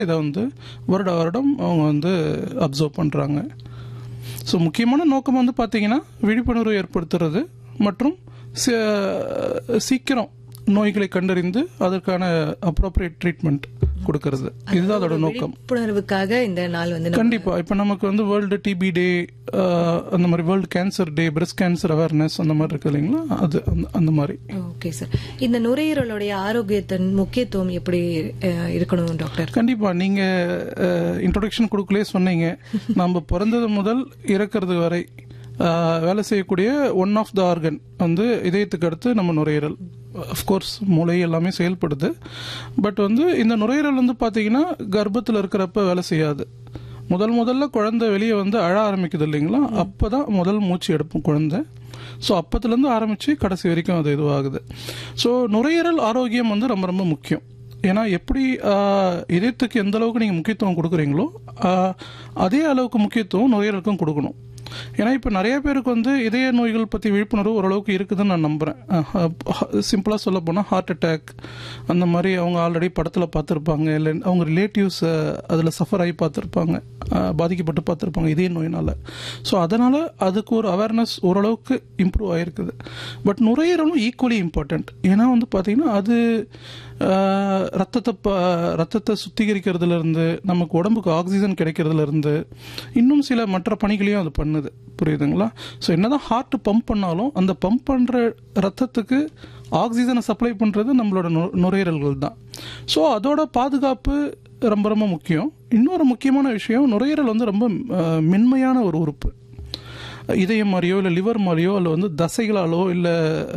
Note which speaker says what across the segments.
Speaker 1: இதை வந்து வருட வருடம் அவங்க வந்து அப்சர்வ் பண்ணுறாங்க ஸோ முக்கியமான நோக்கம் வந்து பார்த்தீங்கன்னா விழிப்புணர்வு ஏற்படுத்துறது மற்றும் சீ- சீக்கிரம் நோய்களை கண்டறிந்து அதற்கான அப்ரோப்ரியேட் ட்ரீட்மெண்ட் கொடுக்கறது இதுதான் அதோட நோக்கம்
Speaker 2: விழிப்புணர்வுக்காக இந்த நாள் வந்து நம்ம-
Speaker 1: கண்டிப்பா இப்ப நமக்கு வந்து வேர்ல்டு டிபி டே அந்த மாதிரி world cancer day breast cancer awareness அந்த மாதிரி இருக்கு இல்லைங்களா அது அந்த- அந்த மாதிரி
Speaker 2: ஓகே சார் இந்த நுரையீரலுடைய ஆரோக்கியத்தின் முக்கியத்துவம் எப்படி அஹ், இருக்கணும் டாக்டர்
Speaker 1: கண்டிப்பா நீங்க இன்ட்ரோடக்ஷன் கொடுக்கலே சொன்னீங்க நம்ம பிறந்தது முதல் இறக்கிறது வரை அஹ், வேலை செய்யக்கூடிய ஒன் ஆஃப் த ஆர்கன் வந்து இதயத்துக்கு அடுத்து நம்ம நுரையீரல் அஃப்கோர்ஸ் மூளை எல்லாமே செயல்படுது பட் வந்து இந்த நுரையீரல் வந்து பாத்தீங்கன்னா கர்ப்பத்தில் இருக்கிறப்ப வேலை செய்யாது முதல் முதல்ல குழந்தை வெளியே வந்து அழ ஆரம்பிக்குது இல்லைங்களா அப்பதான் முதல் மூச்சு எடுப்போம் குழந்தை ஸோ அப்பத்துலேருந்து ஆரம்பித்து கடைசி வரைக்கும் அது இதுவாகுது ஸோ நுரையீரல் ஆரோக்கியம் வந்து ரொம்ப ரொம்ப முக்கியம் ஏன்னா எப்படி ஆஹ், இதயத்துக்கு எந்த அளவுக்கு நீங்கள் முக்கியத்துவம் கொடுக்குறீங்களோ ஆஹ், அதே அளவுக்கு முக்கியத்துவம் நுரையீரலுக்கும் கொடுக்கணும் ஏன்னா இப்போ நிறைய பேருக்கு வந்து இதய நோய்கள் பற்றி விழிப்புணர்வு ஓரளவுக்கு இருக்குதுன்னு நான் நம்புகிறேன் சிம்பிளாக சொல்ல போனால் ஹார்ட் அட்டாக் அந்த மாதிரி அவங்க ஆல்ரெடி படத்தில் பார்த்துருப்பாங்க இல்லை அவங்க ரிலேட்டிவ்ஸ் அதில் சஃபர் ஆகி பார்த்துருப்பாங்க பாதிக்கப்பட்டு பார்த்துருப்பாங்க இதய நோயினால் ஸோ அதனால் அதுக்கு ஒரு அவேர்னஸ் ஓரளவுக்கு இம்ப்ரூவ் ஆகிருக்குது பட் நுரையீரலும் ஈக்குவலி இம்பார்ட்டண்ட் ஏன்னா வந்து பார்த்தீங்கன்னா அது ஆஹ், ரத்தத்தை ப ரத்தத்தை சுத்திகரிக்கிறதுல இருந்து நமக்கு உடம்புக்கு ஆக்சிஜன் கிடைக்கிறதுல இருந்து இன்னும் சில மற்ற பணிகளையும் அது பண்ணுது புரியுதுங்களா ஸோ என்னதான் ஹார்ட் பம்ப் பண்ணாலும் அந்த பம்ப் பண்ணுற ரத்தத்துக்கு ஆக்சிஜனை சப்ளை பண்ணுறது நம்மளோட நு- நுரையீரல்கள் தான் ஸோ அதோட பாதுகாப்பு ரொம்ப ரொம்ப முக்கியம் இன்னொரு முக்கியமான விஷயம் நுரையீரல் வந்து ரொம்ப ஆஹ், மென்மையான ஒரு உறுப்பு இதயம் மாதிரியோ இல்லை லிவர் மாதிரியோ இல்லை வந்து தசைகளாலோ இல்லை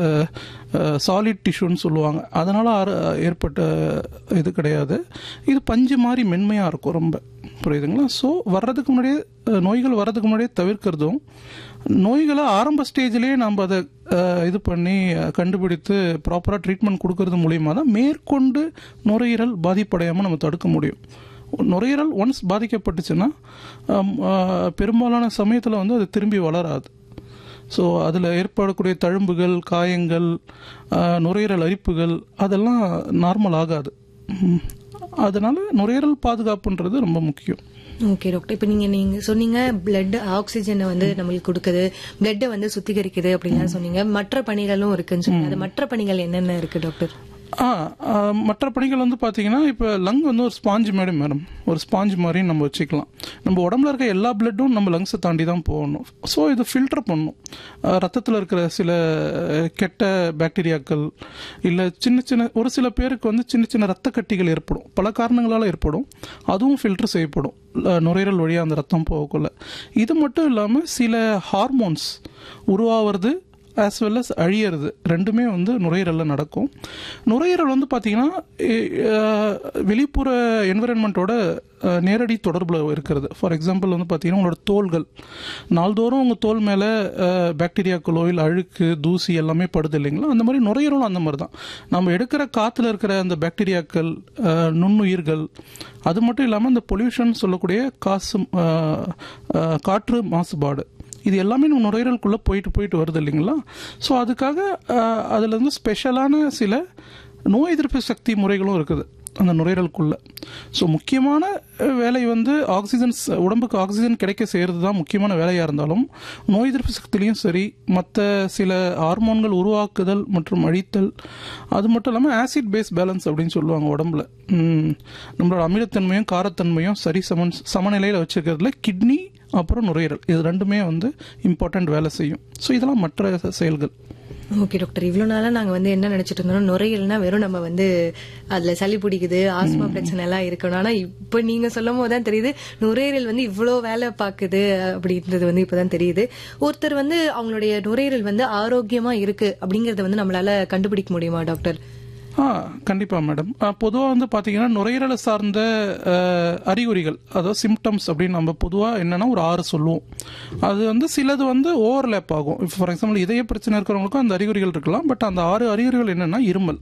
Speaker 1: சாலிட் டிஷ்யூன்னு சொல்லுவாங்க அதனால் ஏற்பட்ட இது கிடையாது இது பஞ்சு மாதிரி மென்மையாக இருக்கும் ரொம்ப புரியுதுங்களா ஸோ வர்றதுக்கு முன்னாடியே அஹ், நோய்கள் வர்றதுக்கு முன்னாடியே தவிர்க்கிறதும் நோய்களை ஆரம்ப ஸ்டேஜ்லேயே நம்ம அதை அஹ், இது பண்ணி அஹ், கண்டுபிடித்து ப்ராப்பராக ட்ரீட்மெண்ட் கொடுக்கறது மூலியமாக தான் மேற்கொண்டு நுரையீரல் பாதிப்படையாமல் நம்ம தடுக்க முடியும் நுரையீரல் ஒன்ஸ் பாதிக்கப்பட்டுச்சுன்னா ஆம், ஆ, பெரும்பாலான சமயத்தில் வந்து அது திரும்பி வளராது ஸோ அதில் ஏற்படக்கூடிய தழும்புகள் காயங்கள் ஆ, நுரையீரல் அரிப்புகள் அதெல்லாம் நார்மல் ஆகாது ம். அதனால நுரையீரல் பாதுகாப்புன்றது ரொம்ப முக்கியம்
Speaker 2: ஓகே டாக்டர் இப்போ நீங்க நீங்க சொன்னீங்க பிளட் ஆக்சிஜனை வந்து நம்மளுக்கு கொடுக்குது பிளட்டை வந்து சுத்திகரிக்குது அப்படின்லாம் சொன்னீங்க மற்ற பணிகளும் இருக்குன்னு சொன்னீங்க அது மற்ற பணிகள் என்னென்ன இருக்கு டாக்டர்
Speaker 1: ஆ ஆ, மற்ற பணிகள் வந்து பார்த்தீங்கன்னா இப்போ லங் வந்து ஒரு ஸ்பாஞ்ச் மேடம் மேடம் ஒரு ஸ்பாஞ்ச் மாதிரி நம்ம வச்சுக்கலாம் நம்ம உடம்புல இருக்க எல்லா பிளட்டும் நம்ம லங்ஸை தாண்டி தான் போகணும் ஸோ இது ஃபில்டர் பண்ணும் ரத்தத்தில் இருக்கிற சில அஹ், கெட்ட பாக்டீரியாக்கள் இல்லை சின்ன சின்ன ஒரு சில பேருக்கு வந்து சின்ன சின்ன ரத்த கட்டிகள் ஏற்படும் பல காரணங்களால் ஏற்படும் அதுவும் ஃபில்டர் செய்யப்படும் அஹ், நுரையீரல் வழியாக அந்த ரத்தம் போகக்குள்ள இது மட்டும் இல்லாமல் சில ஹார்மோன்ஸ் உருவாகிறது ஆஸ் வெல் அஸ் அழியறது ரெண்டுமே வந்து நுரையீரலில் நடக்கும் நுரையீரல் வந்து பார்த்தீங்கன்னா எ- அஹ், வெளிப்புற என்விரான்மெண்ட்டோட நேரடி தொடர்பில் இருக்கிறது ஃபார் எக்ஸாம்பிள் வந்து பார்த்தீங்கன்னா உங்களோட தோள்கள் நாள்தோறும் உங்கள் தோல் மேலே பாக்டீரியாக்களோ இல்லை அழுக்கு தூசி எல்லாமே படுது இல்லைங்களா அந்த மாதிரி நுரையீரலும் அந்த மாதிரி தான் நம்ம எடுக்கிற காற்றுல இருக்கிற அந்த பாக்டீரியாக்கள் அஹ், நுண்ணுயிர்கள் அது மட்டும் இல்லாமல் இந்த பொல்யூஷன் சொல்லக்கூடிய காசு அஹ், அஹ், காற்று மாசுபாடு இது எல்லாமே நம்ம நுரையீரலுக்குள்ளே போயிட்டு போயிட்டு வருது இல்லைங்களா ஸோ அதுக்காக அஹ், அதுல இருந்து ஸ்பெஷலான சில நோய் எதிர்ப்பு சக்தி முறைகளும் இருக்குது அந்த நுரையீரலுக்குள்ள ஸோ முக்கியமான அஹ், வேலை வந்து ஆக்சிஜன் ச- உடம்புக்கு ஆக்சிஜன் கிடைக்க செய்கிறது தான் முக்கியமான வேலையாக இருந்தாலும் நோய் எதிர்ப்பு சக்திலையும் சரி மற்ற சில ஹார்மோன்கள் உருவாக்குதல் மற்றும் அழித்தல் அது மட்டும் இல்லாமல் ஆசிட் பேஸ் பேலன்ஸ் அப்படின்னு சொல்லுவாங்க உடம்புல ம், நம்மளோட அமிலத்தன்மையும் காரத்தன்மையும் சரி சமன் சமநிலையில் வச்சுக்கிறதுல கிட்னி அப்புறம் நுரையீரல் இது ரெண்டுமே வந்து இம்பார்ட்டன்ட் வேலை செய்யும் ஸோ இதெல்லாம் மற்ற ச- செயல்கள்
Speaker 2: ஓகே டாக்டர் இவ்வளவு நாளா நாங்க வந்து என்ன நினைச்சிட்டு இருந்தோம் நுரையீரல்னா வெறும் நம்ம வந்து அதுல சளி பிடிக்குது ஆஸ்மா பிரச்சனை எல்லாம் இருக்கணும் ஆனா இப்ப நீங்க சொல்லும் போது தான் தெரியுது நுரையீரல் வந்து இவ்வளவு வேலை பாக்குது அப்படின்றது வந்து இப்பதான் தெரியுது ஒருத்தர் வந்து அவங்களுடைய நுரையீரல் வந்து ஆரோக்கியமா இருக்கு அப்படிங்கறத வந்து நம்மளால கண்டுபிடிக்க முடியுமா டாக்டர்
Speaker 1: ஆ கண்டிப்பாக மேடம் பொதுவாக வந்து பார்த்தீங்கன்னா நுரையீரலை சார்ந்த அஹ், அறிகுறிகள் அதாவது சிம்டம்ஸ் அப்படின்னு நம்ம பொதுவாக என்னன்னா ஒரு ஆறு சொல்லுவோம் அது வந்து சிலது வந்து ஓவர்லேப் ஆகும் ஃபார் எக்ஸாம்பிள் இதய பிரச்சனை இருக்கிறவங்களுக்கும் அந்த அறிகுறிகள் இருக்கலாம் பட் அந்த ஆறு அறிகுறிகள் என்னன்னா இருமல்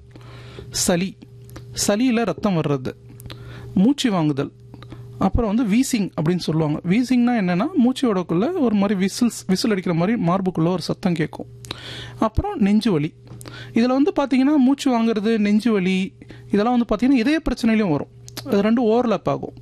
Speaker 1: சளி சளியில் ரத்தம் வர்றது மூச்சு வாங்குதல் அப்புறம் வந்து வீசிங் அப்படின்னு சொல்லுவாங்க வீசிங்னா என்னன்னா மூச்சு விடக்குள்ள ஒரு மாதிரி விசில்ஸ் விசில் அடிக்கிற மாதிரி மார்புக்குள்ள ஒரு சத்தம் கேட்கும் அப்புறம் நெஞ்சு வலி இதில் வந்து பார்த்தீங்கன்னா மூச்சு வாங்குறது நெஞ்சு வலி இதெல்லாம் வந்து பார்த்தீங்கன்னா இதய பிரச்சனையிலும் வரும் அது ரெண்டும் ஓவர்லாப் ஆகும்